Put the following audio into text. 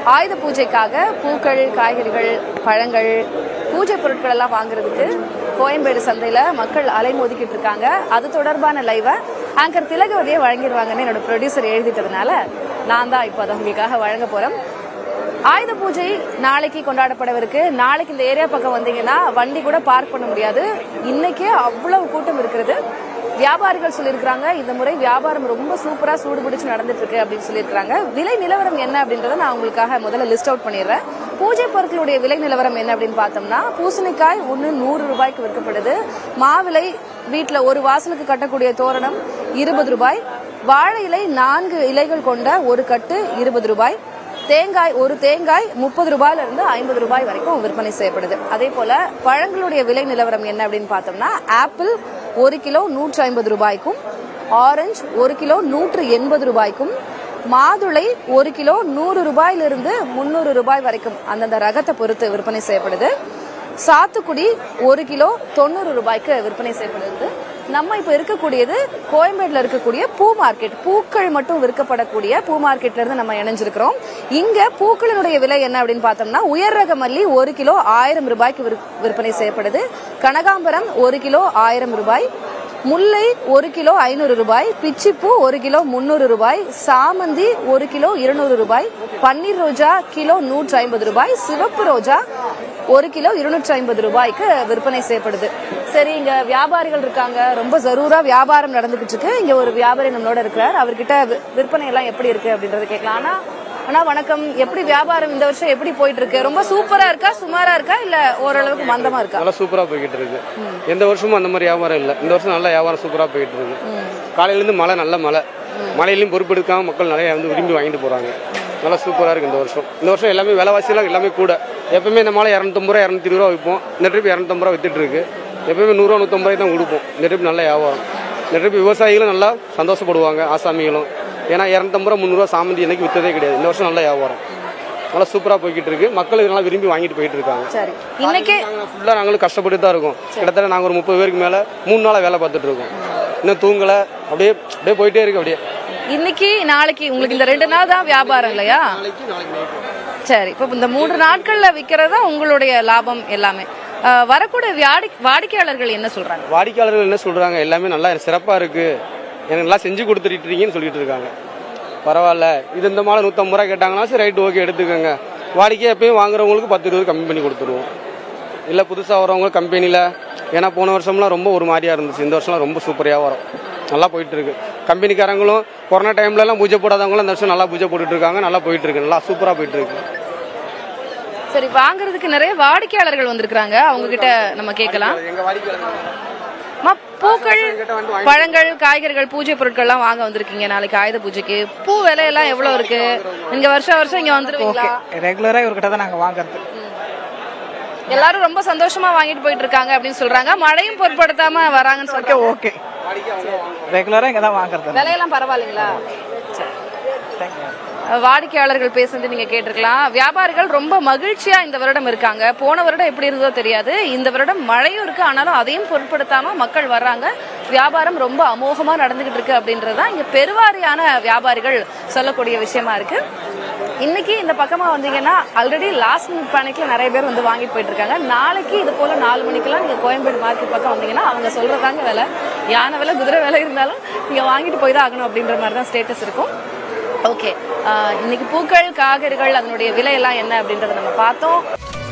ஆயுத பூஜைக்காக பூக்கள் காய்கறிகள் பழங்கள் பூஜை பொருட்கள் எல்லாம் வாங்குறதுக்கு கோயம்பேடு சந்தையில மக்கள் அலைமோதிக்கிட்டு இருக்காங்க அது தொடர்பான லைவை ஆங்கர் திலகவதியை வழங்கிடுவாங்கன்னு என்னோட ப்ரொடியூசர் எழுதிட்டதுனால நான் தான் இப்போ அதை உங்களுக்காக வழங்க போறேன் ஆயுத பூஜை நாளைக்கு கொண்டாடப்படவிருக்கு நாளைக்கு இந்த ஏரியா பக்கம் வந்தீங்கன்னா வண்டி கூட பார்க் பண்ண முடியாது இன்னைக்கே அவ்வளவு கூட்டம் இருக்கிறது வியாபாரிகள் சொல்லியிருக்காங்க இந்த முறை வியாபாரம் ரொம்ப சூப்பரா சூடு பிடிச்சு நடந்துட்டு இருக்கு அப்படின்னு சொல்லியிருக்காங்க விலை நிலவரம் என்ன அப்படின்றத நான் உங்களுக்காக முதல்ல லிஸ்ட் அவுட் பண்ணிடுறேன் பூஜை பொருட்களுடைய விலை நிலவரம் என்ன அப்படின்னு பார்த்தோம்னா பூசணிக்காய் ஒன்று நூறு ரூபாய்க்கு விற்கப்படுது மாவிலை வீட்டுல ஒரு வாசலுக்கு கட்டக்கூடிய தோரணம் இருபது ரூபாய் வாழை இலை நான்கு இலைகள் கொண்ட ஒரு கட்டு இருபது ரூபாய் தேங்காய் ஒரு தேங்காய் முப்பது ரூபாயில இருந்து ஐம்பது ரூபாய் வரைக்கும் விற்பனை செய்யப்படுது அதே போல பழங்களுடைய விலை நிலவரம் என்ன அப்படின்னு பார்த்தோம்னா ஆப்பிள் ஒரு கிலோ நூற்றி ஐம்பது ரூபாய்க்கும் ஆரஞ்சு ஒரு கிலோ நூற்று எண்பது ரூபாய்க்கும் மாதுளை ஒரு கிலோ நூறு ரூபாயிலிருந்து முன்னூறு ரூபாய் வரைக்கும் அந்தந்த ரகத்தை பொறுத்து விற்பனை செய்யப்படுது சாத்துக்குடி ஒரு கிலோ தொண்ணூறு ரூபாய்க்கு விற்பனை செய்யப்படுது நம்ம இப்ப இருக்கக்கூடியது கோயம்பேடுல இருக்கக்கூடிய பூ மார்க்கெட் பூக்கள் மட்டும் விற்கப்படக்கூடிய பூ மார்க்கெட்ல இருந்து நம்ம இணைஞ்சிருக்கிறோம் இங்க பூக்களினுடைய விலை என்ன அப்படின்னு பார்த்தோம்னா உயர் ரக மல்லி ஒரு கிலோ ஆயிரம் ரூபாய்க்கு விற்- விற்பனை செய்யப்படுது கனகாம்பரம் ஒரு கிலோ ஆயிரம் ரூபாய் முல்லை ஒரு கிலோ ஐநூறு ரூபாய் பிச்சிப்பூ ஒரு கிலோ முன்னூறு ரூபாய் சாமந்தி ஒரு கிலோ இருநூறு ரூபாய் பன்னீர் ரோஜா கிலோ நூற்றி ஐம்பது ரூபாய் சிவப்பு ரோஜா ஒரு கிலோ இருநூற்றி ஐம்பது ரூபாய்க்கு விற்பனை செய்யப்படுது சரி இங்க வியாபாரிகள் இருக்காங்க ரொம்ப ஜரூரா வியாபாரம் நடந்துகிட்டு இருக்கு இங்க ஒரு வியாபாரி நம்மளோட இருக்கிறார் அவர்கிட்ட வி- விற்பனை எல்லாம் எப்படி இருக்கு அப்படின்றத கேட்கலாம் ஆனா அண்ணா வணக்கம் எப்படி வியாபாரம் இந்த வருஷம் எப்படி போயிட்டு இருக்கு ரொம்ப சூப்பரா இருக்கா சுமாரா இருக்கா இல்ல ஓரளவுக்கு மந்தமா இருக்கா நல்லா சூப்பரா போய்கிட்டு இருக்கு எந்த வருஷமும் அந்த மாதிரி வியாபாரம் இல்லை இந்த வருஷம் நல்லா வியாபாரம் சூப்பரா போயிட்டு இருக்கு காலையில இருந்து மழை நல்ல மழை மழையிலையும் பொறுப்பெடுக்காம மக்கள் நிறைய வந்து விரும்பி வாங்கிட்டு போறாங்க நல்லா சூப்பரா இருக்கு இந்த வருஷம் இந்த வருஷம் எல்லாமே விலைவாசியெல்லாம் எல்லாமே கூட எப்பவுமே இந்த மழை இரநூத்தம்பது ரூபா இரநூத்தி ரூபா விற்போம் இந்த ட்ரிப் இரநூத்தம்பது ரூபா வித்துட்டு இருக்கு எப்பவுமே நூறுரூவா நூற்றம்பது ரூபாய் தான் கொடுப்போம் இந்த ட்ரிப் நல்ல வியாபாரம் இந்த ட்ரிப் விவசாயிகளும் நல்லா சந்தோஷப்படுவாங்க ஆசாமிகளும் ஏன்னா இரநூத்தம்பது ரூபா முந்நூறுவா சாமந்தி என்னைக்கு வித்ததே கிடையாது இந்த வருஷம் நல்ல வியாபாரம் நல்லா சூப்பரா போய்கிட்டு இருக்கு மக்கள் நல்லா விரும்பி வாங்கிட்டு போயிட்டு இருக்காங்க சரி இன்னைக்கு ஃபுல்லாக நாங்களும் கஷ்டப்பட்டு தான் இருக்கோம் கிட்டத்தட்ட நாங்கள் ஒரு முப்பது பேருக்கு மேலே மூணு நாளாக வேலை பார்த்துட்டு இருக்கோம் இன்னும் தூங்கலை அப்படியே அப்படியே போயிட்டே இருக்கு அப்படியே இன்னைக்கு நாளைக்கு உங்களுக்கு இந்த ரெண்டு நாள் தான் வியாபாரம் இல்லையா சரி இப்போ இந்த மூன்று நாட்கள்ல விற்கிறது உங்களுடைய லாபம் எல்லாமே அஹ், வரக்கூடிய வியாடி வாடிக்கையாளர்கள் என்ன சொல்றாங்க வாடிக்கையாளர்கள் என்ன சொல்கிறாங்க எல்லாமே நல்லா சிறப்பாக இருக்குது எனக்கு நல்லா செஞ்சு கொடுத்துருக்கீங்கன்னு சொல்லிட்டு இருக்காங்க பரவாயில்ல இது இந்த மாலை நூற்றம்பது ரூபா கேட்டாங்கன்னா சரி ரைட் ஓகே எடுத்துக்கோங்க வாடிக்கை எப்பயும் வாங்குறவங்களுக்கு பத்து இருபது கம்மி பண்ணி கொடுத்துருவோம் இல்லை புதுசாக வரவங்க கம்பெனியில் ஏன்னா போன வருஷம்லாம் ரொம்ப ஒரு மாதிரியா இருந்துச்சு இந்த வருஷம்லாம் ரொம்ப சூப்பராக வரும் நல்லா போயிட்டு இருக்கு கம்பெனிக்காரங்களும் கொரோனா டைம்லலாம் பூஜை போடாதவங்களும் இந்த வருஷம் நல்லா பூஜை போட்டுட்டு இருக்காங்க நல்லா போயிட்டு இருக்கு நல்லா சூப்பராக போயிட்டு இருக்கு சரி வாங்குறதுக்கு நிறைய வாடிக்கையாளர்கள் வந்திருக்காங்க அவங்க கிட்ட நம்ம கேட்கலாம் எங்கள் வாடிக்கையாளர்கள் அம்மா, பூக்கள் பழங்கள் காய்கறிகள் பூஜை பொருட்கள்லாம் வாங்க வந்திருக்கீங்க நாளைக்கு ஆயுத பூஜைக்கு பூ விலையெல்லாம் எவ்வளவு இருக்கு நீங்க வருஷம் வருஷம் இங்க வந்துருவீங்களா ரெகுலரா இவர்கிட்ட தான் நாங்க வாங்குறது எல்லாரும் ரொம்ப சந்தோஷமா வாங்கிட்டு போயிட்டு இருக்காங்க அப்படின்னு சொல்றாங்க மழையும் பொருட்படுத்தாம வராங்கன்னு சொல்றாங்க ஓகே ரெகுலரா இங்க தான் வாங்குறது விலையெல்லாம் பரவாயில்லைங்களா வாடிக்கையாளர்கள் பேசுனது நீங்க கேட்டிருக்கலாம் வியாபாரிகள் ரொம்ப மகிழ்ச்சியா இந்த வருடம் இருக்காங்க போன வருடம் எப்படி இருந்ததோ தெரியாது இந்த வருடம் மழையும் இருக்கு ஆனாலும் அதையும் பொருட்படுத்தாம மக்கள் வர்றாங்க வியாபாரம் ரொம்ப அமோகமா நடந்துகிட்டு இருக்கு அப்படின்றதுதான் இங்க பெருவாரியான வியாபாரிகள் சொல்லக்கூடிய விஷயமா இருக்கு இன்னைக்கு இந்த பக்கமா வந்தீங்கன்னா ஆல்ரெடி லாஸ்ட் மினிட் பேனிக்ல நிறைய பேர் வந்து வாங்கிட்டு போயிட்டு இருக்காங்க நாளைக்கு இது போல நாலு மணிக்கெல்லாம் நீங்க கோயம்பேடு மார்க்கெட் பக்கம் வந்தீங்கன்னா அவங்க சொல்றதாங்க விலை யானை விலை குதிரை விலை இருந்தாலும் நீங்க வாங்கிட்டு போய் தான் ஆகணும் அப்படின்ற மாதிரி தான் ஸ்டேட்டஸ் இருக்கும் ஓகே இன்னைக்கு பூக்கள் காய்கறிகள் அதனுடைய விலை எல்லாம் என்ன அப்படின்றத நம்ம பார்த்தோம்